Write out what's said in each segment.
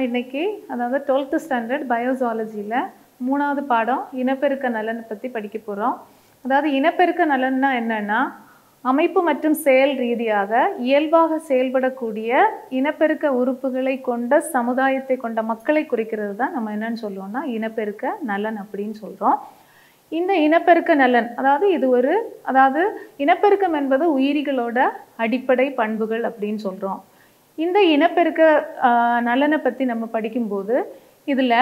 இன்னைக்கு அதாவது twelfth standard பயோசாலஜியில் மூணாவது பாடம் இனப்பெருக்க நலனை பற்றி படிக்க போகிறோம் அதாவது இனப்பெருக்க நலன்னா என்னன்னா அமைப்பு மற்றும் செயல் ரீதியாக இயல்பாக செயல்படக்கூடிய இனப்பெருக்க உறுப்புகளை கொண்ட சமுதாயத்தை கொண்ட மக்களை குறிக்கிறது தான் நம்ம என்னன்னு சொல்லுவோம்னா இனப்பெருக்க நலன் அப்படின்னு சொல்கிறோம் இந்த இனப்பெருக்க நலன் அதாவது இது ஒரு அதாவது இனப்பெருக்கம் என்பது உயிரிகளோட அடிப்படை பண்புகள் அப்படின்னு சொல்கிறோம் இந்த இனப்பெருக்க ஆஹ், நலனை பற்றி நம்ம படிக்கும்போது இதில்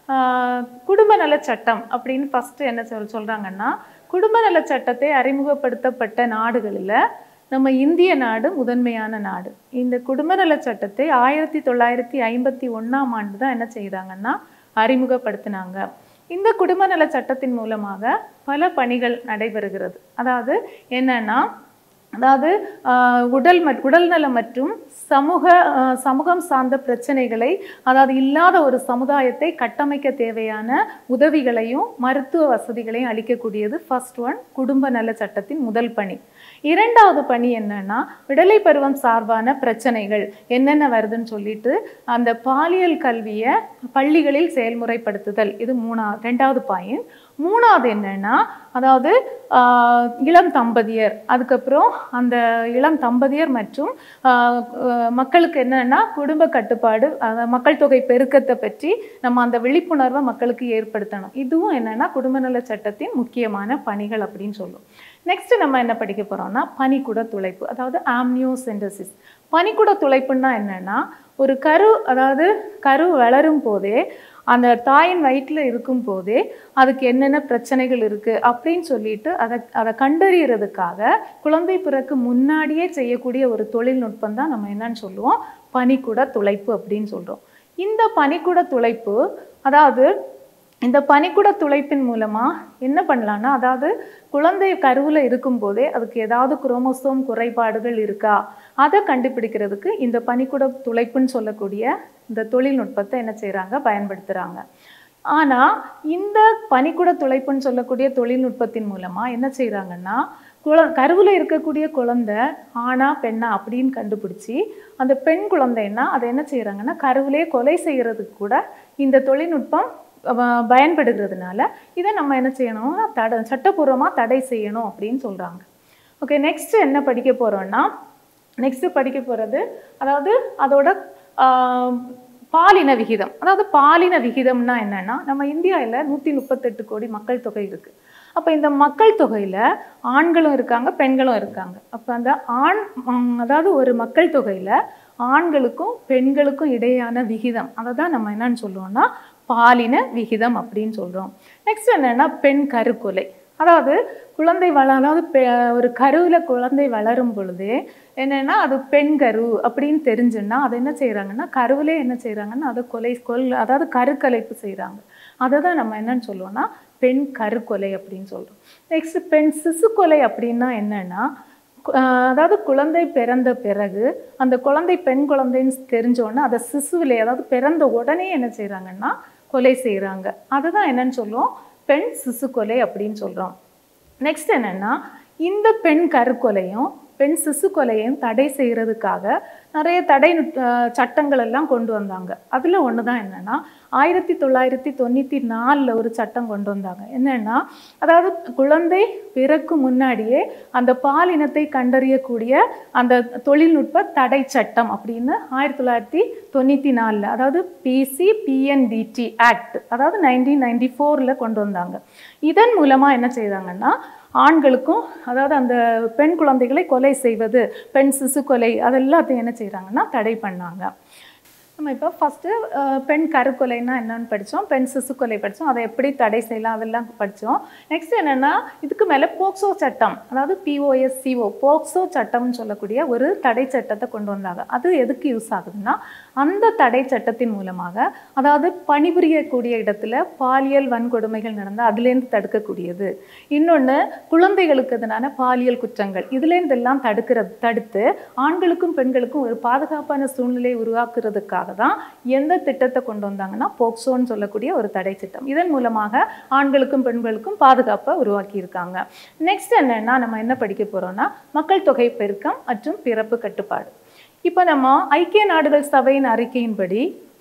குடும்ப நலச் சட்டம் அப்படின்னு ஃபஸ்ட்டு என்ன சொல் சொல்கிறாங்கன்னா குடும்ப நலச் சட்டத்தை அறிமுகப்படுத்தப்பட்ட நாடுகளில் நம்ம இந்திய நாடு முதன்மையான நாடு இந்த குடும்ப நலச் சட்டத்தை ஆயிரத்தி தொள்ளாயிரத்தி ஐம்பத்தி ஒன்றாம் ஆண்டு தான் என்ன செய்தாங்கன்னா அறிமுகப்படுத்தினாங்க இந்த குடும்ப நல சட்டத்தின் மூலமாக பல பணிகள் நடைபெறுகிறது அதாவது என்னன்னா அதாவது ஆஹ், உடல் மற் உடல்நலம் மற்றும் சமூக ஆஹ், சமூகம் சார்ந்த பிரச்சனைகளை அதாவது இல்லாத ஒரு சமுதாயத்தை கட்டமைக்க தேவையான உதவிகளையும் மருத்துவ வசதிகளையும் அளிக்கக்கூடியது ஃபர்ஸ்ட் ஒன் குடும்ப நல சட்டத்தின் முதல் பணி இரண்டாவது பணி என்னன்னா விடலை பருவம் சார்பான பிரச்சனைகள் என்னென்ன வருதுன்னு சொல்லிட்டு அந்த பாலியல் கல்வியை பள்ளிகளில் செயல்முறைப்படுத்துதல் இது மூணாவது ரெண்டாவது பாயிண்ட் மூணாவது என்னன்னா அதாவது ஆஹ், இளம் தம்பதியர் அதுக்கப்புறம் அந்த இளம் தம்பதியர் மற்றும் ஆஹ், ஆஹ், மக்களுக்கு என்னன்னா குடும்ப கட்டுப்பாடு அதாவது மக்கள் தொகை பெருக்கத்தை பற்றி நம்ம அந்த விழிப்புணர்வை மக்களுக்கு ஏற்படுத்தணும் இதுவும் என்னன்னா குடும்ப நல சட்டத்தின் முக்கியமான பணிகள் அப்படின்னு சொல்லுவோம் நெக்ஸ்ட் நம்ம என்ன படிக்க போறோம்னா பனிக்குட துளைப்பு அதாவது ஆம்னியோசென்டசிஸ் பனிக்குட துளைப்புன்னா என்னன்னா ஒரு கரு அதாவது கரு வளரும் போதே அந்த தாயின் வயிற்றில் இருக்கும் போதே அதுக்கு என்னென்ன பிரச்சனைகள் இருக்குது அப்படின்னு சொல்லிட்டு அதை அதை கண்டறியறதுக்காக குழந்தை பிறக்கு முன்னாடியே செய்யக்கூடிய ஒரு தொழில்நுட்பம் தான் நம்ம என்னன்னு சொல்லுவோம் பனிக்குட துளைப்பு அப்படின்னு சொல்கிறோம் இந்த பனிக்குட துளைப்பு அதாவது இந்த பனிக்குட துளைப்பின் மூலமாக என்ன பண்ணலான்னா அதாவது குழந்தை கருவில் இருக்கும்போதே அதுக்கு ஏதாவது குரோமோசோம் குறைபாடுகள் இருக்கா அதை கண்டுபிடிக்கிறதுக்கு இந்த பனிக்குட துளைப்புன்னு சொல்லக்கூடிய இந்த தொழில்நுட்பத்தை என்ன செய்கிறாங்க பயன்படுத்துகிறாங்க ஆனால் இந்த பனிக்குட துளைப்புன்னு சொல்லக்கூடிய தொழில்நுட்பத்தின் மூலமாக என்ன செய்கிறாங்கன்னா குழ கருவில் இருக்கக்கூடிய குழந்தை ஆணா பெண்ணா அப்படின்னு கண்டுபிடிச்சி அந்த பெண் குழந்தைன்னா அதை என்ன செய்கிறாங்கன்னா கருவிலே கொலை செய்கிறதுக்கு கூட இந்த தொழில்நுட்பம் அஹ், பயன்படுகிறதுனால இதை நம்ம என்ன செய்யணும்னா தடை சட்டப்பூர்வமாக தடை செய்யணும் அப்படின்னு சொல்கிறாங்க ஓகே நெக்ஸ்ட் என்ன படிக்க போகிறோம்னா நெக்ஸ்ட் படிக்க போகிறது அதாவது அதோட ஆஹ், பாலின விகிதம் அதாவது பாலின விகிதம்னா என்னன்னா நம்ம இந்தியாவில் நூற்றி முப்பத்தெட்டு கோடி மக்கள் தொகை இருக்குது அப்போ இந்த மக்கள் தொகையில் ஆண்களும் இருக்காங்க பெண்களும் இருக்காங்க அப்போ அந்த ஆண் உம், அதாவது ஒரு மக்கள் தொகையில் ஆண்களுக்கும் பெண்களுக்கும் இடையான விகிதம் அதை தான் நம்ம என்னன்னு சொல்லுவோம்னா பாலின விகிதம் அப்படின்னு சொல்கிறோம் நெக்ஸ்ட் என்னன்னா பெண் கருக்கொலை அதாவது குழந்தை வள அதாவது பெ- ஒரு கருவில் குழந்தை வளரும் பொழுதே என்னன்னா அது பெண் கரு அப்படின்னு தெரிஞ்சுன்னா அதை என்ன செய்கிறாங்கன்னா கருவிலே என்ன செய்கிறாங்கன்னா அதை கொலை கொல் அதாவது கருக்கலைப்பு செய்கிறாங்க அதை தான் நம்ம என்னன்னு சொல்லுவோம்னா பெண் கருக்கொலை அப்படின்னு சொல்கிறோம் நெக்ஸ்ட் பெண் சிசுக்கொலை அப்படின்னா என்னன்னா கு- ஆஹ் அதாவது குழந்தை பிறந்த பிறகு அந்த குழந்தை பெண் குழந்தைன்னு தெரிஞ்சோன்னே அதை சிசுவிலே அதாவது பிறந்த உடனே என்ன செய்கிறாங்கன்னா கொலை செய்கிறாங்க அதுதான் என்னன்னு சொல்லுவோம் பெண் சிசு கொலை அப்படின்னு சொல்கிறோம் நெக்ஸ்ட் என்னன்னா இந்த பெண் கருக்கொலையும் பெண் சிசு கொலையையும் தடை செய்கிறதுக்காக நிறைய தடை நுட்- ஆஹ் சட்டங்கள் எல்லாம் கொண்டு வந்தாங்க அதில் ஒன்று தான் என்னென்னா ஆயிரத்தி தொள்ளாயிரத்தி தொண்ணூற்றி நாலில் ஒரு சட்டம் கொண்டு வந்தாங்க என்னென்னா அதாவது குழந்தை பிறக்கும் முன்னாடியே அந்த பாலினத்தை கண்டறியக்கூடிய அந்த தொழில்நுட்ப தடை சட்டம் அப்படின்னு ஆயிரத்தி தொள்ளாயிரத்தி தொண்ணூற்றி நாலில் அதாவது பிசி பிஎன்டிடி ஆக்ட் அதாவது நைன்டீன் நைன்டி ஃபோரில் கொண்டு வந்தாங்க இதன் மூலமாக என்ன செய்தாங்கன்னா ஆண்களுக்கும் அதாவது அந்த பெண் குழந்தைகளை கொலை செய்வது பெண் சிசு கொலை அதெல்லாத்தையும் என்ன செய்கிறாங்கன்னா தடை பண்ணாங்க நம்ம இப்போ ஃபஸ்ட்டு பெண் கருக்கொலைன்னா என்னன்னு படித்தோம் பெண் சிசு கொலை படித்தோம் அதை எப்படி தடை செய்யலாம் அதெல்லாம் படித்தோம் நெக்ஸ்ட் என்னென்னா இதுக்கு மேலே போக்சோ சட்டம் அதாவது பிஓஎஸ்சிஓ போக்சோ சட்டம்னு சொல்லக்கூடிய ஒரு தடை சட்டத்தை கொண்டு வந்தாங்க அது எதுக்கு யூஸ் ஆகுதுன்னா அந்த தடை சட்டத்தின் மூலமாக அதாவது பணிபுரியக்கூடிய இடத்துல பாலியல் வன்கொடுமைகள் நடந்தால் அதுலேருந்து தடுக்கக்கூடியது இன்னொன்று குழந்தைகளுக்கு எதிரான பாலியல் குற்றங்கள் இதுலேருந்தெல்லாம் தடுக்கிற தடுத்து ஆண்களுக்கும் பெண்களுக்கும் ஒரு பாதுகாப்பான சூழ்நிலை உருவாக்குறதுக்காக தான் எந்த திட்டத்தை கொண்டு வந்தாங்கன்னா போக்சோன்னு சொல்லக்கூடிய ஒரு தடை திட்டம் இதன் மூலமாக ஆண்களுக்கும் பெண்களுக்கும் பாதுகாப்பை உருவாக்கியிருக்காங்க நெக்ஸ்ட் என்னன்னா நம்ம என்ன படிக்க போறோம்னா மக்கள் தொகை பெருக்கம் மற்றும் பிறப்பு கட்டுப்பாடு இப்போ நம்ம ஐக்கிய நாடுகள் சபையின் அறிக்கையின்படி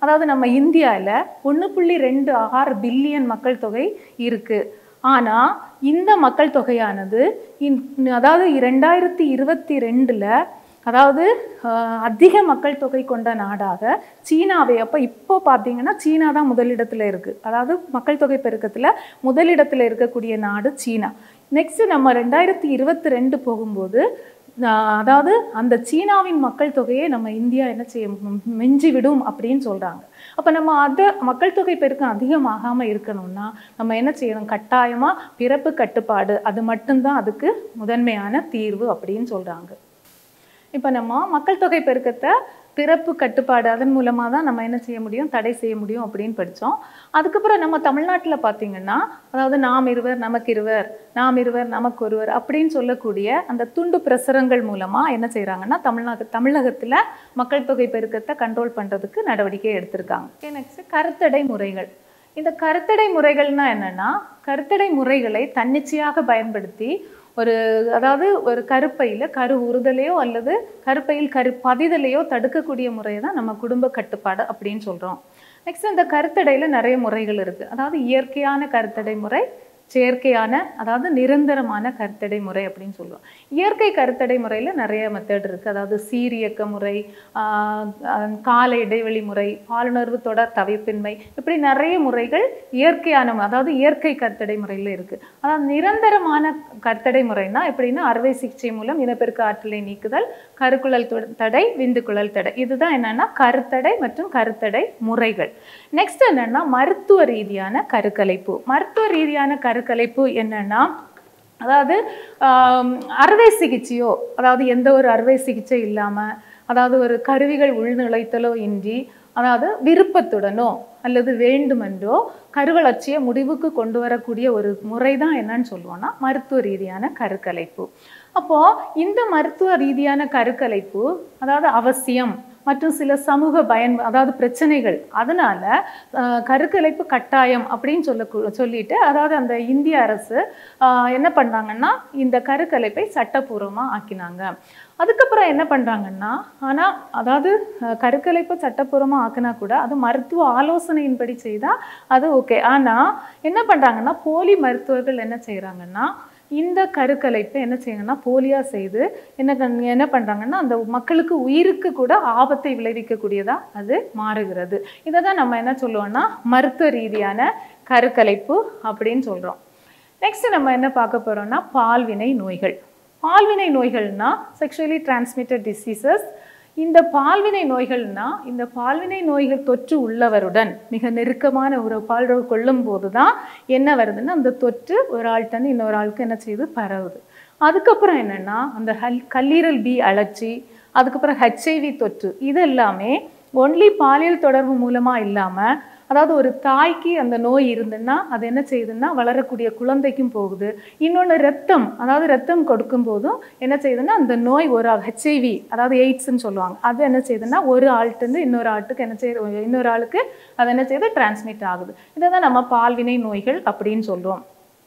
அதாவது நம்ம இந்தியாவில் ஒன்று புள்ளி ரெண்டு ஆறு பில்லியன் மக்கள் தொகை இருக்குது ஆனால் இந்த மக்கள் தொகையானது இன் அதாவது ரெண்டாயிரத்தி இருபத்தி ரெண்டில் அதாவது ஆஹ், அதிக மக்கள் தொகை கொண்ட நாடாக சீனாவை அப்போ இப்போ பார்த்தீங்கன்னா சீனா தான் முதலிடத்தில் இருக்குது அதாவது மக்கள் தொகை பெருக்கத்தில் முதலிடத்தில் இருக்கக்கூடிய நாடு சீனா நெக்ஸ்ட் நம்ம ரெண்டாயிரத்தி இருபத்தி ரெண்டு போகும்போது ஆஹ், அதாவது அந்த சீனாவின் மக்கள் தொகையை நம்ம இந்தியா என்ன செய்ய ம்- மிஞ்சி விடும் அப்படின்னு சொல்கிறாங்க அப்போ நம்ம அதை மக்கள் தொகை பெருக்கம் அதிகமாகாமல் இருக்கணும்னா நம்ம என்ன செய்யணும் கட்டாயமாக பிறப்பு கட்டுப்பாடு அது மட்டும்தான் அதுக்கு முதன்மையான தீர்வு அப்படின்னு சொல்கிறாங்க இப்போ நம்ம மக்கள் தொகை பெருக்கத்தை பிறப்பு கட்டுப்பாடு அதன் மூலமாக தான் நம்ம என்ன செய்ய முடியும் தடை செய்ய முடியும் அப்படின்னு படித்தோம் அதுக்கப்புறம் நம்ம தமிழ்நாட்டில் பார்த்தீங்கன்னா அதாவது நாம் இருவர் நமக்கு இருவர் நாம் இருவர் நமக்கு ஒருவர் அப்படின்னு சொல்லக்கூடிய அந்த துண்டு பிரசுரங்கள் மூலமாக என்ன செய்கிறாங்கன்னா தமிழ்நாடு தமிழகத்தில் மக்கள் தொகை பெருக்கத்தை கண்ட்ரோல் பண்ணுறதுக்கு நடவடிக்கை எடுத்திருக்காங்க நெக்ஸ்ட் கருத்தடை முறைகள் இந்த கருத்தடை முறைகள்னா என்னன்னா கருத்தடை முறைகளை தன்னிச்சையாக பயன்படுத்தி ஒரு அதாவது ஒரு கருப்பையில் கரு உறுதலையோ அல்லது கருப்பையில் கரு பதிதலையோ தடுக்கக்கூடிய முறையை தான் நம்ம குடும்ப கட்டுப்பாடு அப்படின்னு சொல்கிறோம் நெக்ஸ்ட் இந்த கருத்தடையில் நிறைய முறைகள் இருக்குது அதாவது இயற்கையான கருத்தடை முறை செயற்கையான அதாவது நிரந்தரமான கருத்தடை முறை அப்படின்னு சொல்லுவோம் இயற்கை கருத்தடை முறையில் நிறைய மெத்தட் இருக்குது அதாவது சீரியக்க முறை ஆஹ் ஆஹ் கால இடைவெளி முறை பாலுணர்வு தொடர் தவிப்பின்மை இப்படி நிறைய முறைகள் இயற்கையான மு- அதாவது இயற்கை கருத்தடை முறையில் இருக்குது அதாவது நிரந்தரமான கருத்தடை முறைனா எப்படின்னா அறுவை சிகிச்சை மூலம் இனப்பெருக்க ஆற்றலை நீக்குதல் கருக்குழல் தொ- தடை விந்துக்குழல் தடை இதுதான் என்னன்னா கருத்தடை மற்றும் கருத்தடை முறைகள் நெக்ஸ்ட் என்னன்னா மருத்துவ ரீதியான கருக்கலைப்பு மருத்துவ ரீதியான கருக்கலைப்பு என்னன்னா அதாவது ஆம், அறுவை சிகிச்சையோ அதாவது எந்த ஒரு அறுவை சிகிச்சை இல்லாமல் அதாவது ஒரு கருவிகள் உள்நுழைத்தலோ இன்றி அதாவது விருப்பத்துடனோ அல்லது வேண்டுமென்றோ கருவளர்ச்சியை முடிவுக்கு கொண்டு வரக்கூடிய ஒரு முறை தான் என்னன்னு சொல்லுவோம்னா மருத்துவ ரீதியான கருக்கலைப்பு அப்போது இந்த மருத்துவ ரீதியான கருக்கலைப்பு அதாவது அவசியம் மற்றும் சில சமூக பயன் அதாவது பிரச்சனைகள் அதனால அஹ், கருக்கலைப்பு கட்டாயம் அப்படின்னு சொல்ல சொல்லிட்டு அதாவது அந்த இந்திய அரசு ஆஹ், என்ன பண்ணாங்கன்னா இந்த கருக்கலைப்பை சட்டப்பூர்வமாக ஆக்கினாங்க அதுக்கப்புறம் என்ன பண்ணுறாங்கன்னா ஆனால் அதாவது அஹ், கருக்கலைப்பை சட்டப்பூர்வமாக ஆக்கினா கூட அது மருத்துவ ஆலோசனையின்படி செய்தால் அது ஓகே ஆனால் என்ன பண்ணுறாங்கன்னா போலி மருத்துவர்கள் என்ன செய்கிறாங்கன்னா இந்த கருக்கலைப்பை என்ன செய்யணும்னா போலியா செய்து என்ன கண்- என்ன பண்ணுறாங்கன்னா அந்த மக்களுக்கு உயிருக்கு கூட ஆபத்தை விளைவிக்கக்கூடியதா அது மாறுகிறது இதை தான் நம்ம என்ன சொல்லுவோம்னா மருத்துவ ரீதியான கருக்கலைப்பு அப்படின்னு சொல்கிறோம் நெக்ஸ்ட் நம்ம என்ன பார்க்க போறோம்னா பால்வினை நோய்கள் பால்வினை நோய்கள்னா செக்ஷுவலி டிரான்ஸ்மிட்டட் டிசீசஸ் இந்த பால்வினை நோய்கள்னா இந்த பால்வினை நோய்கள் தொற்று உள்ளவருடன் மிக நெருக்கமான ஒரு பால்றவு கொள்ளும் போது தான் என்ன வருதுன்னா அந்த தொற்று ஒரு ஆள்கிட்ட இன்னொரு ஆளுக்கு என்ன செய்யுது பரவுது அதுக்கப்புறம் என்னன்னா அந்த ஹல் கல்லீரல் பி அழற்சி அதுக்கப்புறம் ஹெச்ஐவி தொற்று இது எல்லாமே ஒன்லி பாலியல் தொடர்பு மூலமாக இல்லாமல் அதாவது ஒரு தாய்க்கு அந்த நோய் இருந்துன்னா அது என்ன செய்யுதுன்னா வளரக்கூடிய குழந்தைக்கும் போகுது இன்னொன்று ரத்தம் அதாவது ரத்தம் கொடுக்கும் போதும் என்ன செய்யுதுன்னா அந்த நோய் ஒரு ஹெச்ஐவி அதாவது எய்ட்ஸ்ன்னு சொல்லுவாங்க அது என்ன செய்யுதுன்னா ஒரு ஆள்கிட்டருந்து இன்னொரு ஆட்டுக்கு என்ன செய்யுது இன்னொரு ஆளுக்கு அது என்ன செய்யுது டிரான்ஸ்மிட் ஆகுது இதை தான் நம்ம பால்வினை நோய்கள் அப்படின்னு சொல்லுவோம்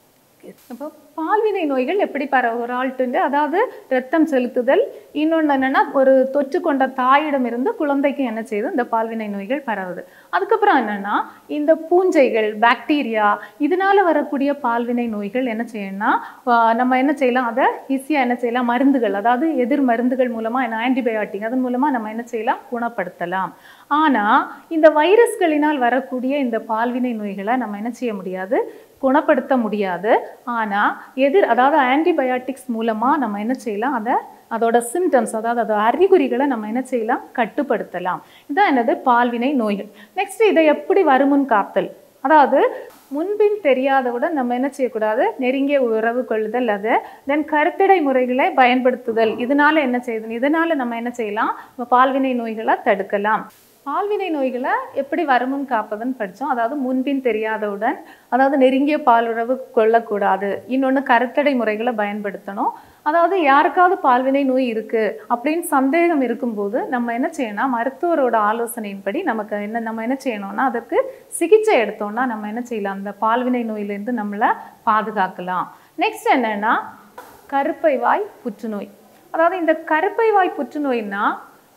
அப்போ பால்வினை நோய்கள் எப்படி பரவு ஒரு ஆள்கிட்ட அதாவது ரத்தம் செலுத்துதல் இன்னொன்று என்னன்னா ஒரு தொற்று கொண்ட தாயிடமிருந்து குழந்தைக்கு என்ன செய்யுது இந்த பால்வினை நோய்கள் பரவுது அதுக்கப்புறம் என்னன்னா இந்த பூஞ்சைகள் பாக்டீரியா இதனால வரக்கூடிய பால்வினை நோய்கள் என்ன செய்யணும்னா ஆஹ் நம்ம என்ன செய்யலாம் அதை ஈஸியாக என்ன செய்யலாம் மருந்துகள் அதாவது எதிர் மருந்துகள் மூலமாக என்ன ஆன்டிபயோட்டிக் அதன் மூலமாக நம்ம என்ன செய்யலாம் குணப்படுத்தலாம் ஆனால் இந்த வைரஸ்களினால் வரக்கூடிய இந்த பால்வினை நோய்களை நம்ம என்ன செய்ய முடியாது குணப்படுத்த முடியாது ஆனால் எதிர் அதாவது ஆன்டிபயாட்டிக்ஸ் மூலமாக நம்ம என்ன செய்யலாம் அதை அதோட சிம்டம்ஸ் அதாவது அதோட அறிகுறிகளை நம்ம என்ன செய்யலாம் கட்டுப்படுத்தலாம் இதுதான் என்னது பால்வினை நோய்கள் நெக்ஸ்ட் இதை எப்படி வருமுன் காத்தல் அதாவது முன்பின் தெரியாதவுடன் நம்ம என்ன செய்யக்கூடாது நெருங்கிய உறவு கொள்ளுதல் அது தென் கருத்தடை முறைகளை பயன்படுத்துதல் இதனால என்ன செய்யுது இதனால நம்ம என்ன செய்யலாம் பால்வினை நோய்களை தடுக்கலாம் பால்வினை நோய்களை எப்படி வருமுன் காப்பதுன்னு படித்தோம் அதாவது முன்பின் தெரியாதவுடன் அதாவது நெருங்கிய பாலுறவு கொள்ளக்கூடாது இன்னொன்று கருத்தடை முறைகளை பயன்படுத்தணும் அதாவது யாருக்காவது பால்வினை நோய் இருக்குது அப்படின்னு சந்தேகம் இருக்கும்போது நம்ம என்ன செய்யணும் மருத்துவரோட ஆலோசனையின்படி நமக்கு என்ன நம்ம என்ன செய்யணும்னா அதற்கு சிகிச்சை எடுத்தோம்னா நம்ம என்ன செய்யலாம் அந்த பால்வினை நோயிலேருந்து நம்மளை பாதுகாக்கலாம் நெக்ஸ்ட் என்னன்னா கருப்பை வாய் புற்றுநோய் அதாவது இந்த கருப்பை வாய் புற்றுநோய்னா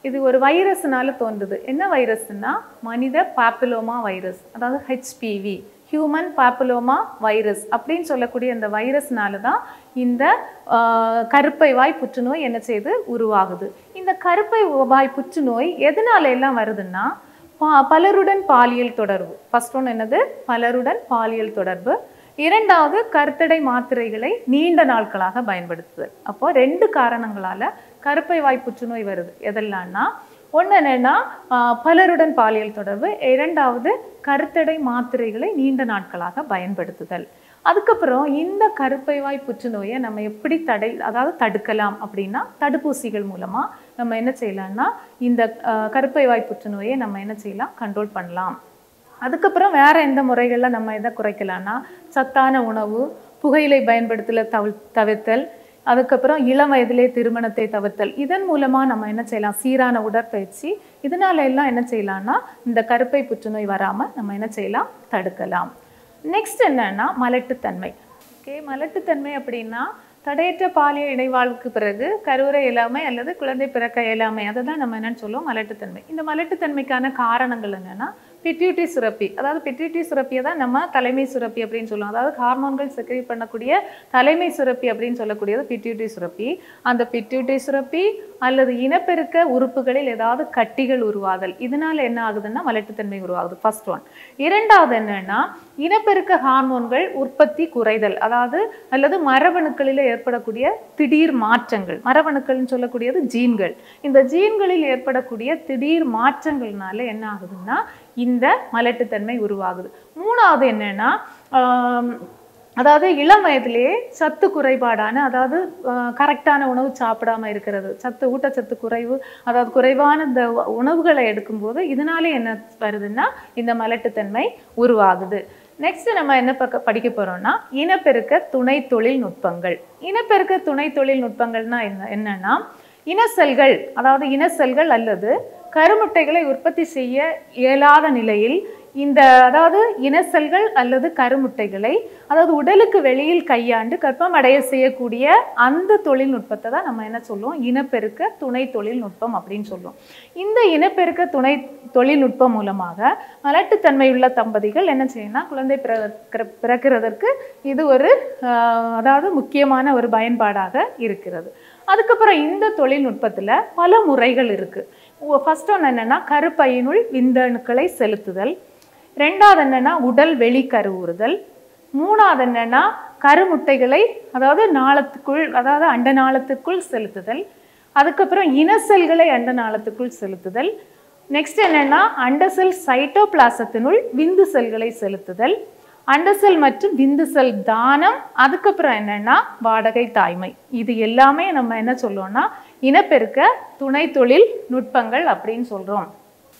இது ஒரு வைரஸ்னால தோன்றுது என்ன வைரஸ்னா மனித பாப்பிலோமா வைரஸ் அதாவது ஹெச்பிவி ஹியூமன் பாப்புலோமா வைரஸ் அப்படின்னு சொல்லக்கூடிய இந்த வைரஸ்னால தான் இந்த ஆஹ், கருப்பை வாய் புற்றுநோய் என்ன செய்து உருவாகுது இந்த கருப்பை வாய் புற்றுநோய் எதனால எல்லாம் வருதுன்னா பா- பலருடன் பாலியல் தொடர்பு ஃபர்ஸ்ட் ஒன்று என்னது பலருடன் பாலியல் தொடர்பு இரண்டாவது கருத்தடை மாத்திரைகளை நீண்ட நாட்களாக பயன்படுத்துதல் அப்போ ரெண்டு காரணங்களால கருப்பை வாய் புற்றுநோய் வருது எதெல்லாம்னா ஒன்று என்னன்னா ஆஹ், பலருடன் பாலியல் தொடர்பு இரண்டாவது கருத்தடை மாத்திரைகளை நீண்ட நாட்களாக பயன்படுத்துதல் அதுக்கப்புறம் இந்த கருப்பை வாய் புற்றுநோயை நம்ம எப்படி தடை அதாவது தடுக்கலாம் அப்படின்னா தடுப்பூசிகள் மூலமா நம்ம என்ன செய்யலாம்னா இந்த ஆஹ், கருப்பை வாய் புற்றுநோயை நம்ம என்ன செய்யலாம் கண்ட்ரோல் பண்ணலாம் அதுக்கப்புறம் வேற எந்த முறைகளில் நம்ம எதை குறைக்கலாம்னா சத்தான உணவு புகையிலை பயன்படுத்தல தவி தவிர்த்தல் அதுக்கப்புறம் இளம் வயதிலே திருமணத்தை தவிர்த்தல் இதன் மூலமா நம்ம என்ன செய்யலாம் சீரான உடற்பயிற்சி இதனால எல்லாம் என்ன செய்யலாம்னா இந்த கருப்பை புற்றுநோய் வராம நம்ம என்ன செய்யலாம் தடுக்கலாம் நெக்ஸ்ட் என்னன்னா மலட்டுத்தன்மை ஓகே மலட்டுத்தன்மை அப்படின்னா தடையற்ற பாலியல் இணைவாழ்வுக்கு பிறகு கருவுரை இயலாமை அல்லது குழந்தை பிறக்க இயலாமை அதை தான் நம்ம என்னன்னு சொல்லுவோம் மலட்டுத்தன்மை இந்த மலட்டுத்தன்மைக்கான காரணங்கள் என்னன்னா பிட்யூட்டி சுரப்பி அதாவது பிட்யூட்டி சுரப்பியை தான் நம்ம தலைமை சுரப்பி அப்படின்னு சொல்லுவோம் அதாவது ஹார்மோன்கள் செக்ரேட் பண்ணக்கூடிய தலைமை சுரப்பி அப்படின்னு சொல்லக்கூடியது பிட்யூட்டி சுரப்பி அந்த பிட்யூட்டி சுரப்பி அல்லது இனப்பெருக்க உறுப்புகளில் ஏதாவது கட்டிகள் உருவாதல் இதனால என்ன ஆகுதுன்னா மலட்டுத்தன்மை உருவாகுது ஃபர்ஸ்ட் ஒன் இரண்டாவது என்னன்னா இனப்பெருக்க ஹார்மோன்கள் உற்பத்தி குறைதல் அதாவது அல்லது மரபணுக்களில் ஏற்படக்கூடிய திடீர் மாற்றங்கள் மரபணுக்கள்னு சொல்லக்கூடியது ஜீன்கள் இந்த ஜீன்களில் ஏற்படக்கூடிய திடீர் மாற்றங்கள்னால என்ன ஆகுதுன்னா இந்த மலட்டுத்தன்மை உருவாகுது மூணாவது என்னன்னா ஆம், அதாவது இளம் வயதிலேயே சத்து குறைபாடான அதாவது கரெக்டான உணவு சாப்பிடாம இருக்கிறது சத்து ஊட்டச்சத்து குறைவு அதாவது குறைவான இந்த உ- உணவுகளை எடுக்கும்போது இதனாலே என்ன வருதுன்னா இந்த மலட்டுத்தன்மை உருவாகுது நெக்ஸ்ட் நம்ம என்ன பக்க படிக்க போறோம்னா இனப்பெருக்க துணை தொழில்நுட்பங்கள் இனப்பெருக்க துணை தொழில்நுட்பங்கள்னா என்ன என்னன்னா இன செல்கள் அதாவது இன செல்கள் அல்லது கருமுட்டைகளை உற்பத்தி செய்ய இயலாத நிலையில் இந்த அதாவது இன செல்கள் அல்லது கருமுட்டைகளை அதாவது உடலுக்கு வெளியில் கையாண்டு கர்ப்பம் அடைய செய்யக்கூடிய அந்த தொழில்நுட்பத்தை தான் நம்ம என்ன சொல்லுவோம் இனப்பெருக்க துணை தொழில்நுட்பம் அப்படின்னு சொல்லுவோம் இந்த இனப்பெருக்க துணை தொழில்நுட்பம் மூலமாக மலட்டுத்தன்மையுள்ள தம்பதிகள் என்ன செய்யணும் குழந்தை பிறக்கிற பிறக்கிறதற்கு இது ஒரு ஆஹ், அதாவது முக்கியமான ஒரு பயன்பாடாக இருக்கிறது அதுக்கப்புறம் இந்த தொழில்நுட்பத்துல பல முறைகள் இருக்கு ஃபர்ஸ்ட் ஒன்று என்னன்னா கருப்பையினுள் விந்தணுக்களை செலுத்துதல் ரெண்டாவது என்னன்னா உடல் வெளி கருவுறுதல் மூணாவது என்னன்னா கருமுட்டைகளை அதாவது நாளத்துக்குள் அதாவது அண்ட நாளத்துக்குள் செலுத்துதல் அதுக்கப்புறம் இன செல்களை அண்ட நாளத்துக்குள் செலுத்துதல் நெக்ஸ்ட் என்னன்னா அண்டசெல் சைட்டோபிளாசத்தினுள் விந்து செல்களை செலுத்துதல் அண்டசெல் மற்றும் விந்து செல் தானம் அதுக்கப்புறம் என்னன்னா வாடகை தாய்மை இது எல்லாமே நம்ம என்ன சொல்லுவோம்னா இனப்பெருக்க துணை தொழில் நுட்பங்கள் அப்படின்னு சொல்றோம்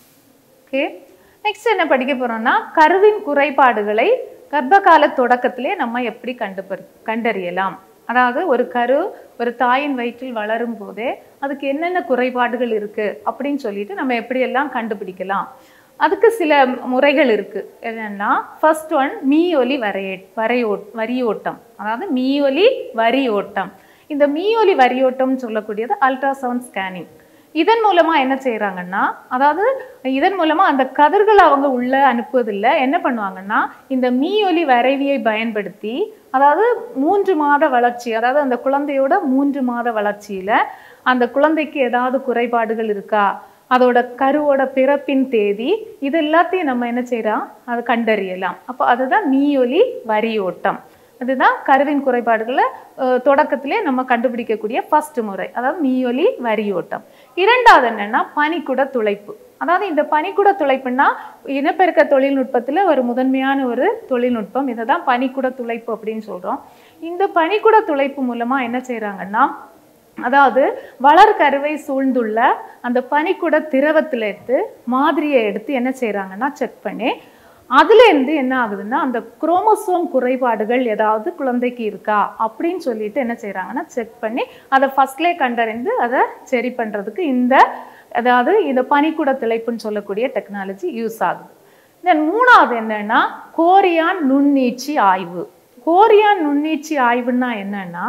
ஓகே நெக்ஸ்ட் என்ன படிக்க போறோம்னா கருவின் குறைபாடுகளை கர்ப்பகால தொடக்கத்திலே நம்ம எப்படி கண்டுபர் கண்டறியலாம் அதாவது ஒரு கரு ஒரு தாயின் வயிற்றில் வளரும் போதே அதுக்கு என்னென்ன குறைபாடுகள் இருக்கு அப்படின்னு சொல்லிட்டு நம்ம எப்படியெல்லாம் கண்டுபிடிக்கலாம் அதுக்கு சில முறைகள் இருக்கு என்னன்னா ஃபர்ஸ்ட் ஒன் மீயொலி வரைய வரையோ வரியோட்டம் அதாவது மீயொலி வரியோட்டம் இந்த மீயொலி வரியோட்டம்னு சொல்லக்கூடியது அல்ட்ராசவுண்ட் ஸ்கேனிங் இதன் மூலமா என்ன செய்றாங்கன்னா அதாவது இதன் மூலமா அந்த கதிர்களை அவங்க உள்ள அனுப்புவதில்லை என்ன பண்ணுவாங்கன்னா இந்த மீயொலி வரைவியை பயன்படுத்தி அதாவது மூன்று மாத வளர்ச்சி அதாவது அந்த குழந்தையோட மூன்று மாத வளர்ச்சியில அந்த குழந்தைக்கு ஏதாவது குறைபாடுகள் இருக்கா அதோட கருவோட பிறப்பின் தேதி இது எல்லாத்தையும் நம்ம என்ன செய்யறோம் அதை கண்டறியலாம் அப்போ அதுதான் மீயொலி வரியோட்டம் அதுதான் கருவின் குறைபாடுகளை அஹ், தொடக்கத்திலே நம்ம கண்டுபிடிக்கக்கூடிய ஃபர்ஸ்ட் முறை அதாவது மீயொலி வரியோட்டம் இரண்டாவது என்னன்னா பனிக்குட துளைப்பு அதாவது இந்த பனிக்குட துளைப்புன்னா இனப்பெருக்க தொழில்நுட்பத்துல ஒரு முதன்மையான ஒரு தொழில்நுட்பம் இதை தான் பனிக்குட துளைப்பு அப்படின்னு சொல்றோம் இந்த பனிக்குட துளைப்பு மூலமா என்ன செய்றாங்கன்னா அதாவது வளர்கருவை சூழ்ந்துள்ள அந்த பனிக்குட திரவத்துல எடுத்து மாதிரியை எடுத்து என்ன செய்றாங்கன்னா செக் பண்ணி அதுலேருந்து என்ன ஆகுதுன்னா அந்த குரோமோசோம் குறைபாடுகள் ஏதாவது குழந்தைக்கு இருக்கா அப்படின்னு சொல்லிட்டு என்ன செய்றாங்கன்னா செக் பண்ணி அதை ஃபர்ஸ்ட்லே கண்டறிந்து அதை சரி பண்றதுக்கு இந்த அதாவது இந்த பனிக்குட திளைப்புன்னு சொல்லக்கூடிய டெக்னாலஜி யூஸ் ஆகுது தென் மூணாவது என்னன்னா கோரியான் நுண்ணீட்சி ஆய்வு கோரியான் நுண்ணீட்சி ஆய்வுன்னா என்னன்னா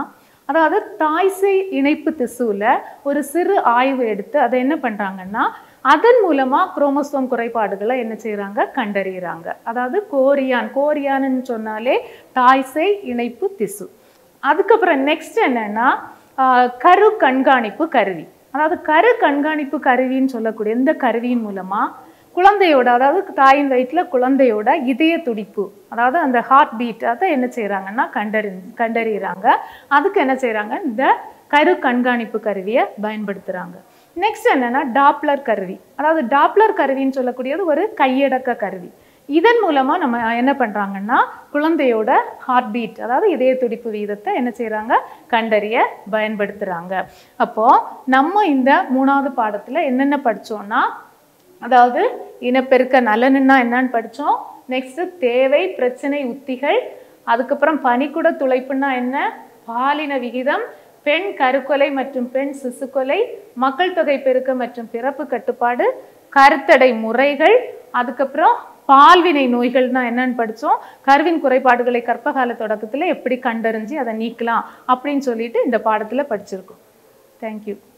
அதாவது தாய்சேய் இணைப்பு திசுவில் ஒரு சிறு ஆய்வு எடுத்து அதை என்ன பண்ணுறாங்கன்னா அதன் மூலமாக குரோமோசோம் குறைபாடுகளை என்ன செய்கிறாங்க கண்டறிகிறாங்க அதாவது கோரியான் கோரியான்னு சொன்னாலே தாய்சேய் இணைப்பு திசு அதுக்கப்புறம் நெக்ஸ்ட் என்னன்னா ஆஹ், கரு கண்காணிப்பு கருவி அதாவது கரு கண்காணிப்பு கருவின்னு சொல்லக்கூடிய இந்த கருவியின் மூலமாக குழந்தையோட அதாவது தாயின் வயிற்றுல குழந்தையோட இதய துடிப்பு அதாவது அந்த ஹார்ட் பீட் அதை என்ன செய்கிறாங்கன்னா கண்டறி கண்டறிகிறாங்க அதுக்கு என்ன செய்கிறாங்க இந்த கரு கண்காணிப்பு கருவியை பயன்படுத்துகிறாங்க நெக்ஸ்ட் என்னன்னா டாப்லர் கருவி அதாவது டாப்லர் கருவின்னு சொல்லக்கூடியது ஒரு கையடக்க கருவி இதன் மூலமாக நம்ம என்ன பண்ணுறாங்கன்னா குழந்தையோட ஹார்ட் பீட் அதாவது இதய துடிப்பு வீதத்தை என்ன செய்கிறாங்க கண்டறிய பயன்படுத்துகிறாங்க அப்போது நம்ம இந்த மூணாவது பாடத்தில் என்னென்ன படிச்சோம்னா அதாவது இனப்பெருக்க நலனுன்னா என்னன்னு படித்தோம் நெக்ஸ்ட் தேவை பிரச்சனை உத்திகள் அதுக்கப்புறம் பனிக்குட துளைப்புன்னா என்ன பாலின விகிதம் பெண் கருக்கொலை மற்றும் பெண் சிசுக்கொலை மக்கள் தொகை பெருக்கம் மற்றும் பிறப்பு கட்டுப்பாடு கருத்தடை முறைகள் அதுக்கப்புறம் பால்வினை நோய்கள்னா என்னன்னு படித்தோம் கருவின் குறைபாடுகளை கர்ப்பகால தொடக்கத்தில் எப்படி கண்டறிஞ்சு அதை நீக்கலாம் அப்படின்னு சொல்லிட்டு இந்த பாடத்தில் படிச்சிருக்கோம் தேங்க்யூ